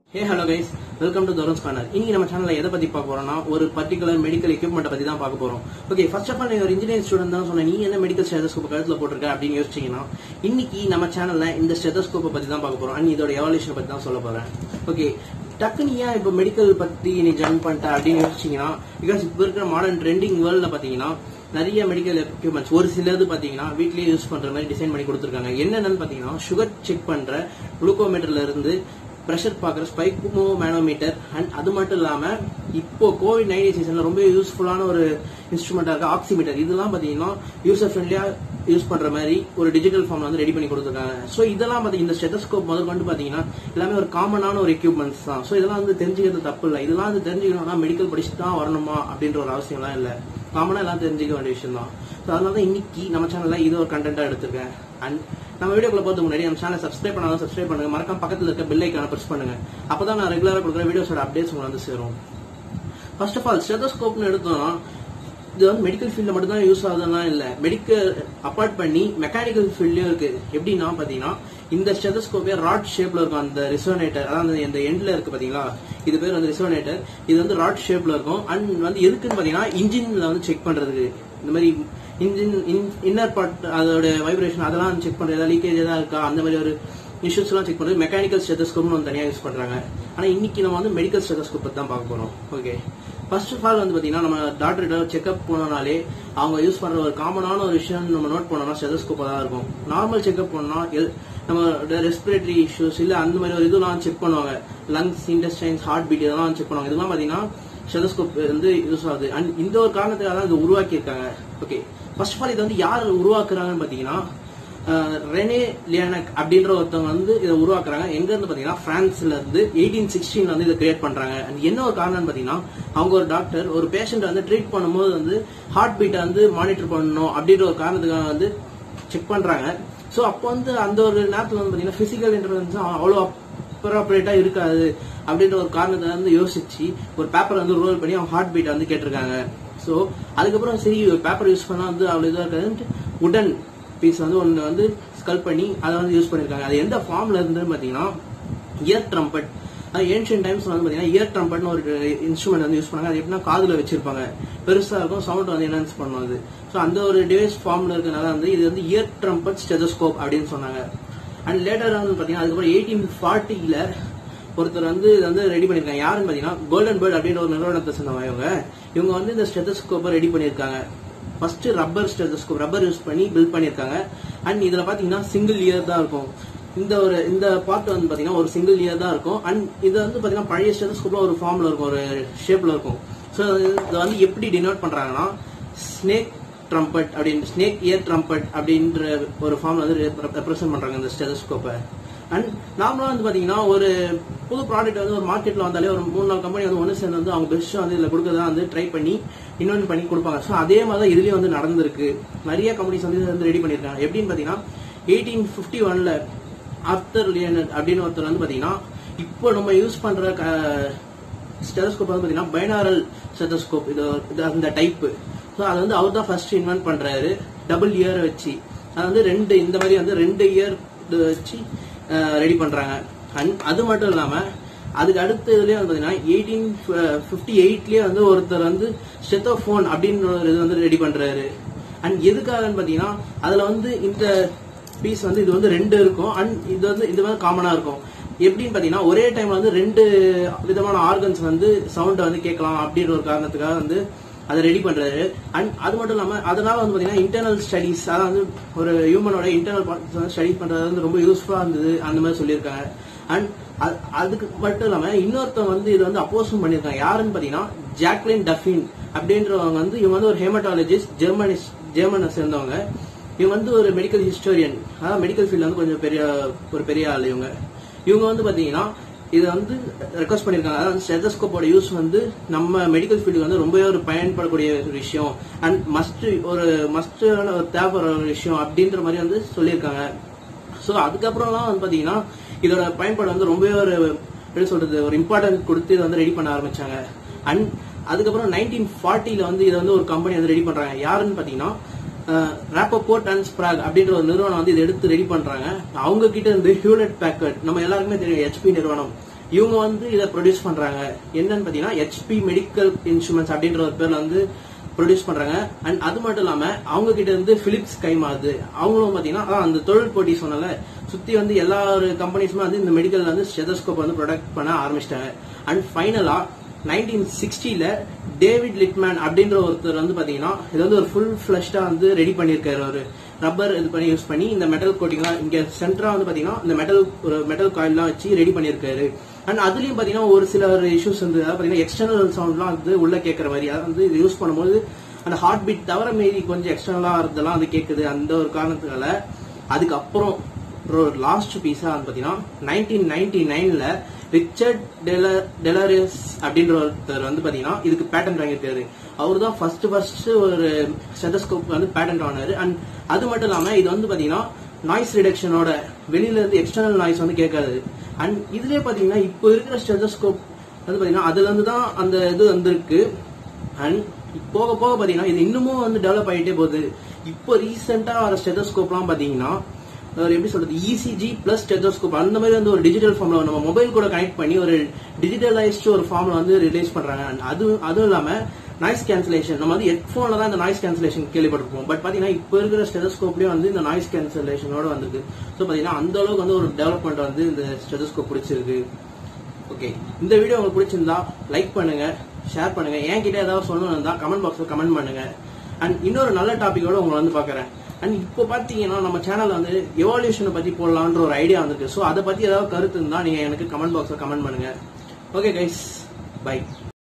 hey hello guys welcome to தோரன்ஸ் corner இன்னைக்கு நம்ம சேனல்ல எதை பத்தி பார்க்க போறோம்னா ஒரு பர்டிகுலர் மெடிக்கல் எக்யூப்மெண்ட் பத்தி தான் பார்க்க போறோம் ஓகே ஃபர்ஸ்ட் ஆஃப் ஆல் நீங்க ஒரு இன்ஜினியரிங் ஸ்டூடெண்ட் தான் சொன்ன நீ என்ன மெடிக்கல் ஸ்டெதஸ்கோப் கழுத்துல போட்டிருக்க அப்படின்னு யோசிச்சீங்கன்னா இன்னைக்கு நம்ம சேனல்ல இந்த ஸ்டெதஸ்கோப்பை பத்தி தான் பார்க்க போறோம் அண்ட் இதோட எவாலுவேஷன் பத்தி தான் சொல்ல போறேன் ஓகே டக்குனு ஏன் இப்போ மெடிக்கல் பத்தி நீ ஜாயின் பண்ணிட்ட அப்படின்னு யோசிச்சீங்கன்னா பிகாஸ் இப்போ இருக்கிற மாடர்ன் ட்ரெண்டிங் வேர்ல்ட்ல பாத்தீங்கன்னா நிறைய மெடிக்கல் எக்யூப்மெண்ட்ஸ் ஒரு சிலது பாத்தீங்கன்னா வீட்லயே யூஸ் பண்ற மாதிரி டிசைன் பண்ணி கொடுத்துருக்காங்க என்னென்னு பாத்தீங்கன்னா சுகர் செக் பண்ற குளுக்கோமீட்டர்ல இருந்து ப்ரெஷர் பார்க்குற ஸ்பைக்குமோ மேனோமீட்டர் அண்ட் அது மட்டும் இல்லாம இப்போ கோவிட் நைன்டீன் சீசன்ல ரொம்ப யூஸ்ஃபுல்லான ஒரு இன்ஸ்ட்ருமெண்டா இருக்கு ஆக்சிமீட்டர் இதெல்லாம் பாத்தீங்கன்னா யூசர் ஃப்ரெண்ட்லியா யூஸ் பண்ற மாதிரி ஒரு டிஜிட்டல் ஃபார்ம்ல வந்து ரெடி பண்ணி கொடுத்துருக்காங்க ஸோ இதெல்லாம் பாத்தீங்கன்னா இந்த ஸ்டெதஸ்கோப் முதல் கொண்டு பாத்தீங்கன்னா எல்லாமே ஒரு காமனான ஒரு எக்யூப்மெண்ட்ஸ் தான் ஸோ இதெல்லாம் வந்து தெரிஞ்சுக்கிறது தப்பு இல்லை இதெல்லாம் வந்து தெரிஞ்சுக்கணும்னா மெடிக்கல் படிச்சு தான் வரணுமா அப்படின்ற ஒரு அவசியம்லாம் இல்லை காமனா எல்லாம் தெரிஞ்சுக்க வேண்டிய விஷயம் தான் ஸோ அதனால தான் இன்னைக்கு நம்ம சேனல்ல இது ஒரு கண்டென்ட்டா எடுத்திருக்கேன் அண்ட் நம்ம வீடியோக்குள்ள போறதுக்கு முன்னாடி நம்ம சேனல் சப்ஸ்கிரைப் பண்ணாலும் சப்ஸ்கிரைப் பண்ணுங்க மறக்காம பக்கத்துல இருக்க பெல் ஐக்கான பிரஸ் பண்ணுங்க அப்பதான் நான் ரெகுலரா கொடுக்குற வீடியோஸோட அப்டேட்ஸ் உங்களுக்கு வந்து சேரும் ஃபர்ஸ்ட் ஆஃப் ஆல் ஸ்டெதோஸ்கோப்னு எடுத்தோம்னா இது வந்து மெடிக்கல் ஃபீல்ட்ல மட்டும் தான் யூஸ் ஆகுதுலாம் இல்ல மெடிக்கல் அப்பார்ட் பண்ணி மெக்கானிக்கல் ஃபீல்ட்லயும் இருக்கு எப்படின்னா பாத்தீங்கன்னா இந்த ஸ்டெதஸ்கோப்பே ராட் ஷேப்ல இருக்கும் அந்த ரிசோனேட்டர் அதாவது இந்த எண்ட்ல இருக்கு பாத்தீங்களா இது பேர் வந்து ரிசோனேட்டர் இது வந்து ராட் ஷேப்ல இருக்கும் அண்ட் வந்து எதுக்குன்னு பாத்தீங்கன்னா இன்ஜின்ல வந்து செக் பண்றதுக்கு இந்த மாதிரி இன்ஜின் இன்னர் பார்ட் அதோட வைப்ரேஷன் அதெல்லாம் செக் பண்றது ஏதாவது லீக்கேஜ் ஏதாவது இருக்கா அந்த மாதிரி ஒரு இஷ்யூஸ் எல்லாம் செக் பண்றது மெக்கானிக்கல் ஸ்டெதஸ்கோப்னு வந்து தனியா யூஸ் பண்றாங்க ஆனா இன்னைக்கு நம்ம வந்து மெடிக்கல் ஸ்டெதஸ்கோப் பத்தி தான் பார்க்க போறோம் ஓகே ஃபர்ஸ்ட் ஆஃப் ஆல் வந்து பாத்தீங்கன்னா நம்ம டாக்டர்கிட்ட செக்அப் போனோம்னாலே அவங்க யூஸ் பண்ற ஒரு காமனான ஒரு விஷயம் நம்ம நோட் பண்ணோம்னா ஸ்டெதஸ்கோப்பா தான் இருக்கும் நார்மல் செக்அப் பண்ணா எல்- நம்ம ரெஸ்பிரேட்டரி இஷ்யூஸ் இல்ல அந்த மாதிரி ஒரு இதெல்லாம் செக் பண்ணுவாங்க லங்ஸ் இன்டெஸ்டைன்ஸ் ஹார்ட் பீட் இதெல்லாம் செக் பண்ணுவாங்க இதெல்லாம் பாத்தீங்கன்னா ஸ்டெதஸ்கோப் வந்து யூஸ் ஆகுது அண்ட் இந்த ஒரு காரணத்துக்காக தான் இது உருவாக்கி இருக்காங்க ஓகே ஃபர்ஸ்ட் ஆஃப் ஆல் இது வந்து யார் உருவாக்குறாங்கன்னு பாத்தீங்கன்னா அஹ், ரெனே லியானக் அப்படின்ற ஒருத்தவங்க வந்து இதை உருவாக்குறாங்க எங்க இருந்து பாத்தீங்கன்னா பிரான்ஸ்ல இருந்து எயிட்டீன் சிக்ஸ்டீன்ல வந்து இதை கிரியேட் பண்றாங்க And என்ன ஒரு காரணம்னு பாத்தீங்கன்னா அவங்க ஒரு டாக்டர் ஒரு பேஷண்ட் வந்து ட்ரீட் பண்ணும்போது வந்து ஹார்ட் பீட்டை வந்து மானிட்டர் பண்ணணும் அப்படின்ற ஒரு காரணத்துக்காக வந்து செக் பண்றாங்க சோ அப்போ வந்து அந்த ஒரு நேரத்துல வந்து பாத்தீங்கன்னா பிசிக்கல் இன்டர்வென்ஸ் அவ்வளவு அப்ராப்ரேட்டா இருக்காது அப்படின்ற ஒரு காரணத்தை வந்து யோசிச்சு ஒரு பேப்பர் வந்து ரோல் பண்ணி அவங்க ஹார்ட் பீட்டை வந்து கேட்டிருக்காங்க சோ அதுக்கப்புறம் சரி ஒரு பேப்பர் யூஸ் பண்ணா வந்து அவ்வளவு இதா இருக்காதுன்ட்டு உடன் பீஸ் வந்து ஒன்னு வந்து ஸ்கல் பண்ணி அதை வந்து யூஸ் பண்ணிருக்காங்க அது எந்த ஃபார்ம்ல இருந்துன்னு பாத்தீங்கன்னா இயர் ட்ரம்பட் ஏன்ஷியன் டைம்ஸ் வந்து பாத்தீங்கன்னா இயர் ட்ரம்பட்னு ஒரு இன்ஸ்ட்ருமெண்ட் வந்து யூஸ் பண்ணாங்க அது எப்படின்னா காதுல வச்சிருப்பாங்க பெருசா இருக்கும் சவுண்ட் வந்து என்ஹான்ஸ் பண்ணும் அது ஸோ அந்த ஒரு டிவைஸ் ஃபார்ம்ல இருக்கனால வந்து இது வந்து இயர் ட்ரம்பட் ஸ்டெதோஸ்கோப் அப்படின்னு சொன்னாங்க அண்ட் லேட்டர் வந்து பாத்தீங்கன்னா அதுக்கப்புறம் எயிட்டீன் ஃபார்ட்டில ஒருத்தர் வந்து இது வந்து ரெடி பண்ணிருக்காங்க யாருன்னு பாத்தீங்கன்னா கோல்டன் பேர்ட் அப்படின்ற ஒரு நிறுவனத்தை சேர்ந்தவங்க இவங்க இவங்க வந்து இந்த ஸ்டெதோஸ்கோப்பை ரெடி பண்ணிருக்காங்க first rubber stethoscope rubber use பண்ணி பில்ட் பண்ணிருக்காங்க அண்ட் இதுல பாத்தீங்கன்னா சிங்கிள் இயர் தான் இருக்கும் இந்த ஒரு இந்த பார்ட் வந்து பாத்தீங்கன்னா ஒரு சிங்கிள் இயர் தான் இருக்கும் அண்ட் இது வந்து பாத்தீங்கன்னா பழைய ஸ்டெதோஸ்கோப்ல ஒரு ஃபார்ம்ல இருக்கும் ஒரு ஷேப்ல இருக்கும் ஸோ இதை வந்து எப்படி டினோட் பண்றாங்கன்னா ஸ்னேக் ட்ரம்பட் அப்படின்னு ஸ்னேக் இயர் ட்ரம்பட் அப்படின்ற ஒரு ஃபார்ம்ல வந்து ரெப்ரசென்ட் பண்றாங்க இந்த ஸ்டெதோஸ்கோப்பை அண்ட் நார்மலா வந்து பாத்தீங்கன்னா ஒரு புது ப்ராடக்ட் வந்து ஒரு மார்க்கெட்ல வந்தாலே ஒரு மூணு நாலு கம்பெனி வந்து ஒன்று சேர்ந்து வந்து அவங்க பெஸ்ட் வந்து இதுல கொடுக்கறதா வந்து ட்ரை பண்ணி இன்னொன்று பண்ணி கொடுப்பாங்க ஸோ அதே மாதிரி தான் இதுலயும் வந்து நடந்திருக்கு நிறைய கம்பெனிஸ் வந்து இதை வந்து ரெடி பண்ணிருக்காங்க எப்படின்னு பாத்தீங்கன்னா எயிட்டீன் பிப்டி ஒன்ல ஆர்த்தர் லியனட் அப்படின்னு ஒருத்தர் வந்து பாத்தீங்கன்னா இப்போ நம்ம யூஸ் பண்ற ஸ்டெலஸ்கோப் வந்து பாத்தீங்கன்னா பைனாரல் ஸ்டெலஸ்கோப் இது இது அந்த டைப் ஸோ அதை வந்து அவர் தான் ஃபர்ஸ்ட் இன்வென்ட் பண்றாரு டபுள் இயர் வச்சு அது வந்து ரெண்டு இந்த மாதிரி வந்து ரெண்டு இயர் வச்சு ரெடி பண்றாங்க அண்ட் அது மட்டும் இல்லாம அதுக்கு அடுத்த இதுலயே வந்து பாத்தீங்கன்னா எயிட்டீன் பிப்டி எயிட்லயே வந்து ஒருத்தர் வந்து ஸ்டெத்தோஃபோன் அப்படின்னு ஒரு இது வந்து ரெடி பண்றாரு அண்ட் எதுக்காகன்னு பாத்தீங்கன்னா அதுல வந்து இந்த பீஸ் வந்து இது வந்து ரெண்டு இருக்கும் அண்ட் இது வந்து இது வந்து காமனா இருக்கும் எப்படின்னு பாத்தீங்கன்னா ஒரே டைம்ல வந்து ரெண்டு விதமான ஆர்கன்ஸ் வந்து சவுண்ட் வந்து கேட்கலாம் அப்படின்ற ஒரு காரணத்துக்காக வந்து அதை ரெடி பண்றாரு அண்ட் அது மட்டும் இல்லாம அதனால வந்து பாத்தீங்கன்னா இன்டர்னல் ஸ்டடிஸ் அதாவது வந்து ஒரு ஹியூமனோட இன்டர்னல் பார்ட்ஸ் வந்து ஸ்டடி பண்றது வந்து ரொம்ப யூஸ்ஃபுல்லா இருந்தது அந்த மாதிரி சொல்லியிருக்காங்க அண்ட் அதுக்கு மட்டும் இல்லாம இன்னொருத்தவங்க வந்து இது வந்து அப்போஸும் பண்ணியிருக்காங்க யாருன்னு பாத்தீங்கன்னா ஜாக்லின் டஃபின் அப்படின்றவங்க வந்து இவங்க வந்து ஒரு ஹேமட்டாலஜிஸ்ட் ஜெர்மனி ஜெர்மனை சேர்ந்தவங்க இவங்க வந்து ஒரு மெடிக்கல் ஹிஸ்டோரியன் அதாவது மெடிக்கல் ஃபீல்ட்ல வந்து கொஞ்சம் பெரிய ஒரு பெரிய ஆள் இவங்க இவங்க வந்து பாத்தீங்கன்னா இதை வந்து ரெக்வஸ்ட் பண்ணிருக்காங்க அதாவது ஸ்டெதஸ்கோப்போட யூஸ் வந்து நம்ம மெடிக்கல் ஃபீல்டுக்கு வந்து ரொம்பவே ஒரு பயன்படக்கூடிய ஒரு விஷயம் அண்ட் மஸ்ட் ஒரு மஸ்ட் ஒரு தேவைப்படுற ஒரு விஷயம் அப்படின்ற மாதிரி வந்து சொல்லியிருக்காங்க ஸோ அதுக்கப்புறம்லாம் வந்து பாத்தீங்கன்னா இதோட பயன்பாடு வந்து ரொம்பவே ஒரு எப்படி சொல்றது ஒரு இம்பார்ட்டன்ட் கொடுத்து இதை வந்து ரெடி பண்ண ஆரம்பிச்சாங்க அண்ட் அதுக்கப்புறம் நைன்டீன் ஃபார்ட்டில வந்து இதை வந்து ஒரு கம்பெனி வந்து ரெடி பண்றாங்க யாருன்னு பாத்தீங்கன்னா ராப்போர்ட் அண்ட் ஸ்ப்ராக் அப்படின்ற ஒரு நிறுவனம் வந்து இதை எடுத்து ரெடி பண்றாங்க அவங்க கிட்ட இருந்து ஹியூலட் பேக்கர்ட் நம்ம எல்லாருக்குமே தெரியும் ஹெச்பி நிறுவனம் இவங்க வந்து இதை ப்ரொடியூஸ் பண்றாங்க என்னன்னு பாத்தீங்கன்னா ஹெச்பி மெடிக்கல் இன்ஸ்ட்ருமெண்ட்ஸ் அப்படின்ற ஒரு பேர்ல வந்து ப்ரொடியூஸ் பண்றாங்க அண்ட் அது மட்டும் இல்லாம அவங்க கிட்ட இருந்து பிலிப்ஸ் கைமாறுது அவங்களும் பாத்தீங்கன்னா அதான் அந்த தொழில் போட்டி சொன்னல சுத்தி வந்து எல்லா ஒரு கம்பெனிஸுமே வந்து இந்த மெடிக்கல் வந்து ஸ்டெதஸ்கோப் வந்து ப்ரொடக்ட் பண்ண ஆரம்பிச்சிட்டாங்க அண்ட் ஃபைனலா நைன்டீன் சிக்ஸ்டில டேவிட் லிட்மேன் அப்படின்ற ஒருத்தர் வந்து பாத்தீங்கன்னா இது வந்து ஒரு ஃபுல் ஃபிளஷ்டா வந்து ரெடி பண்ணியிருக்காரு ஒரு ரப்பர் இது பண்ணி யூஸ் பண்ணி இந்த மெட்டல் கோட்டிங்லாம் இங்க சென்டரா வந்து பாத்தீங்கன்னா இந்த மெட்டல் ஒரு மெட்டல் காயில்லாம் வச்சு ரெடி பண்ணியிருக்காரு அண்ட் அதுலயும் பாத்தீங்கன்னா ஒரு சில ஒரு இஷ்யூஸ் வந்து அதாவது பாத்தீங்கன்னா எக்ஸ்டர்னல் சவுண்ட்லாம் வந்து உள்ள கேட்கற மாதிரி அதாவது வந்து இது யூஸ் பண்ணும்போது அந்த ஹார்ட் பீட் தவிர மீறி கொஞ்சம் எக்ஸ்டர்னலா இருந்தெல்லாம் அது கேக்குது அந்த ஒரு காரணத்துனால அதுக்கப்புறம் ஒரு லாஸ்ட் பீஸா வந்து பாத்தீங்கன்னா நைன்டீன் நைன்டி நைன்ல ரிச்சர்ட் டெலரியஸ் அப்படின்ற ஒருத்தர் வந்து பாத்தீங்கன்னா இதுக்கு பேட்டன் வாங்கியிருக்காரு அவர் தான் ஃபர்ஸ்ட் ஃபர்ஸ்ட் ஒரு ஸ்டெதஸ்கோப் வந்து பேட்டன் வாங்கினாரு அண்ட் அது மட்டும் இல்லாம இது வந்து பாத்தீங்கன்னா நாய்ஸ் ரிடக்ஷனோட வெளியில இருந்து எக்ஸ்டர்னல் நாய்ஸ் வந்து கேட்காது அண்ட் இதுலயே பாத்தீங்கன்னா இப்போ இருக்கிற ஸ்டெதஸ்கோப் வந்து பாத்தீங்கன்னா அதுல இருந்து தான் அந்த இது வந்திருக்கு அண்ட் போக போக பாத்தீங்கன்னா இது இன்னமும் வந்து டெவலப் ஆகிட்டே போகுது இப்போ ரீசெண்டா வர ஸ்டெதோஸ்கோப்லாம் பாத்தீங்கன்னா ஒரு எப்படி சொல்றது இசிஜி பிளஸ் ஸ்டெதோஸ்கோப் அந்த மாதிரி வந்து ஒரு டிஜிட்டல் ஃபார்ம்ல நம்ம மொபைல் கூட கனெக்ட் பண்ணி ஒரு டிஜிட்டலைஸ்டு ஒரு ஃபார்ம்ல வந்து ரிலீஸ் பண்றாங்க And அது அதுவும் இல்லாம நாய்ஸ் கேன்சலேஷன் நம்ம வந்து ஹெட்ஃபோன்ல தான் இந்த நாய்ஸ் கேன்சலேஷன் கேள்விப்பட்டிருப்போம் பட் பாத்தீங்கன்னா இப்போ இருக்கிற ஸ்டெதோஸ்கோப்லயும் வந்து இந்த நாய்ஸ் கேன்சலேஷனோட வந்திருக்கு ஸோ பாத்தீங்கன்னா அந்த அளவுக்கு வந்து ஒரு டெவலப்மெண்ட் வந்து இந்த ஸ்டெதோஸ்கோப் பிடிச்சிருக்கு ஓகே இந்த வீடியோ உங்களுக்கு பிடிச்சிருந்தா லைக் பண்ணுங்க ஷேர் பண்ணுங்க என்கிட்ட ஏதாவது சொல்லணும் தான் கமெண்ட் பாக்ஸ்ல கமெண்ட் பண்ணுங்க அண்ட் இன்னொரு நல்ல டாபிக்கோட உங்களை வந்து பாக்குறேன் அண்ட் இப்போ பாத்தீங்கன்னா நம்ம சேனல்ல வந்து எவால்யூஷனை பத்தி போடலான்ற ஒரு ஐடியா வந்திருக்கு ஸோ அதை பத்தி ஏதாவது கருத்து இருந்தா நீங்க எனக்கு கமெண்ட் பாக்ஸ்ல கமெண்ட் பண்ணுங்க ஓகே கைஸ் பை